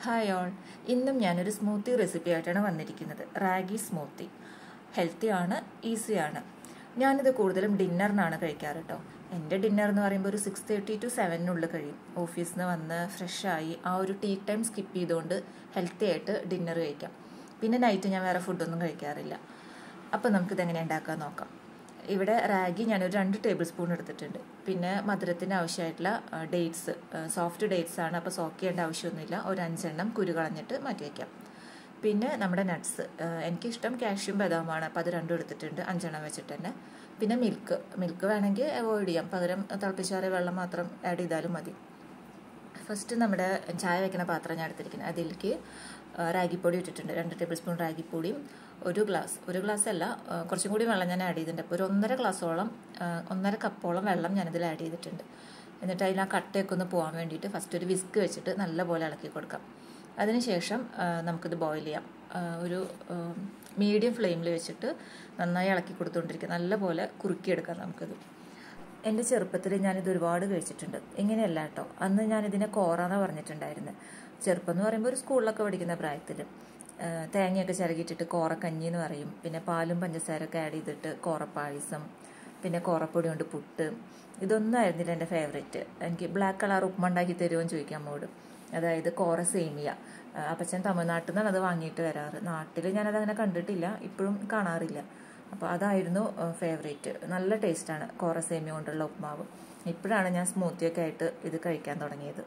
hi all ഇന്നും ഞാനൊരു smoothie recipe ആയിട്ടാണ് വന്നിരിക്കുന്നത് റാഗി സ്മൂത്തി ഹെൽത്തി ആണ് ഈസിയാണ് ഞാനിത് കൂടുതലും ഡിന്നറിനാണ് കഴിക്കാറ് കേട്ടോ എൻ്റെ ഡിന്നർ എന്ന് പറയുമ്പോൾ ഒരു സിക്സ് തേർട്ടി ടു സെവനിനുള്ളിൽ കഴിയും ഓഫീസിൽ നിന്ന് വന്ന് ഫ്രഷായി ആ ഒരു ടീ ടൈം സ്കിപ്പ് ചെയ്തുകൊണ്ട് ഹെൽത്തി ആയിട്ട് ഡിന്നർ കഴിക്കാം പിന്നെ നൈറ്റ് ഞാൻ വേറെ ഫുഡൊന്നും കഴിക്കാറില്ല അപ്പോൾ നമുക്കിത് എങ്ങനെ ഉണ്ടാക്കാൻ നോക്കാം ഇവിടെ റാഗി ഞാനൊരു രണ്ട് ടേബിൾ സ്പൂൺ എടുത്തിട്ടുണ്ട് പിന്നെ മധുരത്തിന് ആവശ്യമായിട്ടുള്ള ഡേറ്റ്സ് സോഫ്റ്റ് ഡേറ്റ്സ് ആണ് അപ്പോൾ സോക്ക് ചെയ്യേണ്ട ആവശ്യമൊന്നുമില്ല ഒരു അഞ്ചെണ്ണം കുരു കളഞ്ഞിട്ട് മാറ്റി വയ്ക്കാം പിന്നെ നമ്മുടെ നട്ട്സ് എനിക്കിഷ്ടം കാഷ്യൂം ബദാമാണ് അപ്പോൾ അത് രണ്ടും എടുത്തിട്ടുണ്ട് അഞ്ചെണ്ണം വെച്ചിട്ട് തന്നെ പിന്നെ മിൽക്ക് മിൽക്ക് വേണമെങ്കിൽ അവോയ്ഡ് ചെയ്യാം പകരം തിളപ്പിച്ചാറിയ വെള്ളം മാത്രം ആഡ് ചെയ്താലും മതി ഫസ്റ്റ് നമ്മുടെ ചായ വെക്കുന്ന പാത്രം ഞാൻ എടുത്തിരിക്കുന്നത് അതിലേക്ക് റാഗിപ്പൊടി ഇട്ടിട്ടുണ്ട് രണ്ട് ടേബിൾ സ്പൂൺ റാഗിപ്പൊടിയും ഒരു ഗ്ലാസ് ഒരു ഗ്ലാസ് അല്ല കുറച്ചും കൂടി വെള്ളം ഞാൻ ആഡ് ചെയ്തിട്ടുണ്ട് അപ്പോൾ ഒരു ഒന്നര ഗ്ലാസോളം ഒന്നര കപ്പോളം വെള്ളം ഞാനിതിൽ ആഡ് ചെയ്തിട്ടുണ്ട് എന്നിട്ട് അതിൽ ആ കട്ടയൊക്കെ ഒന്ന് പോകാൻ വേണ്ടിയിട്ട് ഫസ്റ്റ് ഒരു വിസ്ക് വെച്ചിട്ട് നല്ലപോലെ ഇളക്കി കൊടുക്കാം അതിനുശേഷം നമുക്കിത് ബോയിൽ ചെയ്യാം ഒരു മീഡിയം ഫ്ലെയിമിൽ വെച്ചിട്ട് നന്നായി ഇളക്കി കൊടുത്തുകൊണ്ടിരിക്കുക നല്ലപോലെ കുറുക്കിയെടുക്കാം നമുക്കിത് എൻ്റെ ചെറുപ്പത്തിൽ ഞാനിത് ഒരുപാട് കഴിച്ചിട്ടുണ്ട് ഇങ്ങനെയല്ല കേട്ടോ അന്ന് ഞാനിതിനെ കോറാന്ന് പറഞ്ഞിട്ടുണ്ടായിരുന്നു ചെറുപ്പം എന്ന് പറയുമ്പോൾ ഒരു സ്കൂളിലൊക്കെ പഠിക്കുന്ന പ്രായത്തിൽ തേങ്ങയൊക്കെ ചിരകിയിട്ടിട്ട് കോറക്കഞ്ഞി എന്ന് പറയും പിന്നെ പാലും പഞ്ചസാരയൊക്കെ ആഡ് ചെയ്തിട്ട് കോറപ്പായസം പിന്നെ കോറപ്പൊടി കൊണ്ട് പുട്ട് ഇതൊന്നും ആയിരുന്നില്ല എൻ്റെ ഫേവറേറ്റ് എനിക്ക് ബ്ലാക്ക് കളർ ഉപ്പുമ ഉണ്ടാക്കി തരുമോ എന്ന് ചോദിക്കാൻ അമ്മോട് അതായത് കോറ സേമിയ അപ്പച്ചൻ തമിഴ്നാട്ടിൽ നിന്നാണ് അത് വാങ്ങിയിട്ട് വരാറ് നാട്ടിൽ ഞാനത് അങ്ങനെ കണ്ടിട്ടില്ല ഇപ്പോഴും കാണാറില്ല അപ്പോൾ അതായിരുന്നു ഫേവറേറ്റ് നല്ല ടേസ്റ്റാണ് കോറ സേമിയ കൊണ്ടുള്ള ഉപ്മാവ് ഇപ്പോഴാണ് ഞാൻ സ്മൂത്തിയൊക്കെ ആയിട്ട് ഇത് കഴിക്കാൻ തുടങ്ങിയത്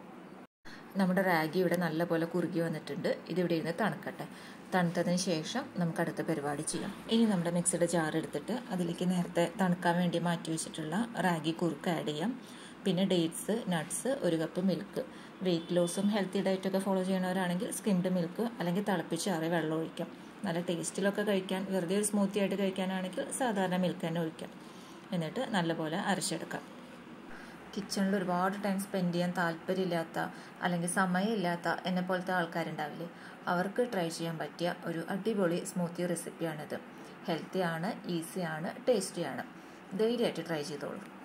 നമ്മുടെ റാഗി ഇവിടെ നല്ലപോലെ കുറുകി വന്നിട്ടുണ്ട് ഇതിവിടെ ഇരുന്ന് തണുക്കട്ടെ തണുത്തതിന് ശേഷം നമുക്ക് അടുത്ത പരിപാടി ചെയ്യാം ഇനി നമ്മുടെ മിക്സിയുടെ ജാർ എടുത്തിട്ട് അതിലേക്ക് നേരത്തെ തണുക്കാൻ വേണ്ടി മാറ്റി വെച്ചിട്ടുള്ള റാഗി കുറുക്ക് ആഡ് ചെയ്യാം പിന്നെ ഡേറ്റ്സ് നട്ട്സ് ഒരു കപ്പ് മിൽക്ക് വെയിറ്റ് ലോസും ഹെൽത്തി ഡയറ്റൊക്കെ ഫോളോ ചെയ്യുന്നവരാണെങ്കിൽ സ്കിൻഡ് മിൽക്ക് അല്ലെങ്കിൽ തിളപ്പിച്ചാറിയ വെള്ളം ഒഴിക്കാം നല്ല ടേസ്റ്റിലൊക്കെ കഴിക്കാൻ വെറുതെ ഒരു സ്മൂത്തി ആയിട്ട് കഴിക്കാനാണെങ്കിൽ സാധാരണ മിൽക്ക് തന്നെ ഒഴിക്കാം എന്നിട്ട് നല്ലപോലെ അരച്ചെടുക്കാം കിച്ചണിൽ ഒരുപാട് ടൈം സ്പെൻഡ് ചെയ്യാൻ താല്പര്യമില്ലാത്ത അല്ലെങ്കിൽ സമയമില്ലാത്ത എന്നെ പോലത്തെ ആൾക്കാരുണ്ടാവില്ലേ അവർക്ക് ട്രൈ ചെയ്യാൻ പറ്റിയ ഒരു അടിപൊളി സ്മൂത്തി റെസിപ്പിയാണിത് ഹെൽത്തിയാണ് ഈസിയാണ് ടേസ്റ്റിയാണ് ധൈര്യമായിട്ട് ട്രൈ ചെയ്തോളൂ